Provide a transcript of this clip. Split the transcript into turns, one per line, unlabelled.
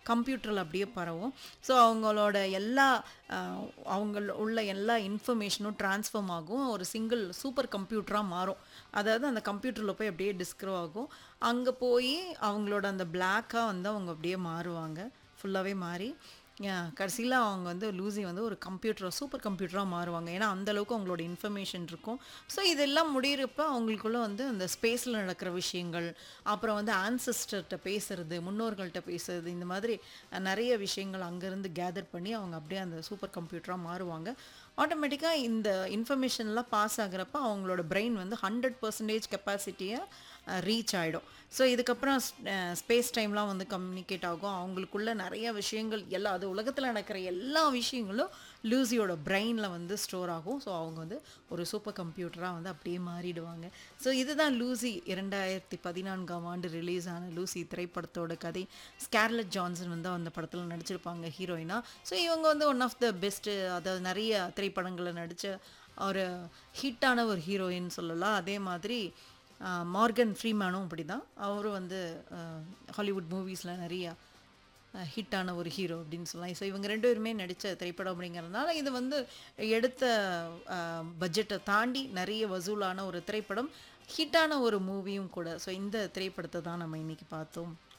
கம்ப்யூட்டரில் அப்படியே பரவும் ஸோ அவங்களோட எல்லா அஹ், அவங்க உள்ள எல்லா இன்ஃபர்மேஷனும் ட்ரான்ஸ்ஃபார்ம் ஆகும் ஒரு சிங்கிள் சூப்பர் கம்ப்யூட்டராக மாறும் அதாவது அந்த கம்ப்யூட்டரில் போய் அப்படியே டிஸ்க்ரோ ஆகும் அங்கே போய் அவங்களோட அந்த பிளாக்காக வந்து அவங்க அப்படியே மாறுவாங்க ஃபுல்லாகவே மாறி கடைசியில் அவங்க வந்து லூசி வந்து ஒரு கம்ப்யூட்டர் சூப்பர் கம்ப்யூட்டராக மாறுவாங்க ஏன்னா அந்த அளவுக்கு அவங்களோட இன்ஃபர்மேஷன் இருக்கும் ஸோ இதெல்லாம் முடியிறப்ப அவங்களுக்குள்ள வந்து அந்த ஸ்பேஸில் நடக்கிற விஷயங்கள் அப்புறம் வந்து ஆன்சிஸ்டர்கிட்ட பேசுறது முன்னோர்கள்ட்ட பேசுறது இந்த மாதிரி அஹ், நிறைய விஷயங்கள் அங்கேருந்து கேதர் பண்ணி அவங்க அப்படியே அந்த சூப்பர் கம்ப்யூட்டராக மாறுவாங்க ஆட்டோமேட்டிக்காக இந்த இன்ஃபர்மேஷன்லாம் பாஸ் ஆகுறப்ப அவங்களோட பிரெயின் வந்து ஹண்ட்ரட் பர்சன்டேஜ் கெப்பாசிட்டியை ரீச் ஆகிடும் ஸோ இதுக்கப்புறம் ஸ்பேஸ் டைம்லாம் வந்து கம்யூனிகேட் ஆகும் அவங்களுக்குள்ள நிறைய விஷயங்கள் எல்லா அது உலகத்தில் நடக்கிற எல்லா விஷயங்களும் லூசியோட பிரெயினில் வந்து ஸ்டோர் ஆகும் ஸோ அவங்க வந்து ஒரு சூப்பர் கம்ப்யூட்டராக வந்து அப்படியே மாறிடுவாங்க ஸோ இதுதான் லூசி இரண்டாயிரத்தி பதினான்காம் ஆண்டு ரிலீஸ் ஆன லூசி திரைப்படத்தோட கதை ஸ்கார்லட் ஜான்சன் வந்து அந்த படத்தில் நடிச்சிருப்பாங்க ஹீரோயினா ஸோ இவங்க வந்து ஒன் ஆஃப் த பெஸ்ட்டு அதாவது நிறைய திரைப்படங்களில் நடித்த ஒரு ஹிட்டான ஒரு ஹீரோயின் சொல்லலாம் அதே மாதிரி ஆஹ், மார்கன் ஃப்ரீமேனும் அப்படி தான் அவரும் வந்து ஆஹ், ஹாலிவுட் மூவிஸில் நிறையா ஹிட்டான ஒரு ஹீரோ அப்படின்னு சொல்லலாம் ஸோ இவங்க ரெண்டு பேருமே நடித்த திரைப்படம் அப்படிங்கிறதுனால இது வந்து எடுத்த பட்ஜெட்டை தாண்டி நிறைய வசூலான ஒரு திரைப்படம் ஹிட்டான ஒரு மூவியும் கூட ஸோ இந்த திரைப்படத்தை தான் நம்ம இன்னைக்கு பார்த்தோம்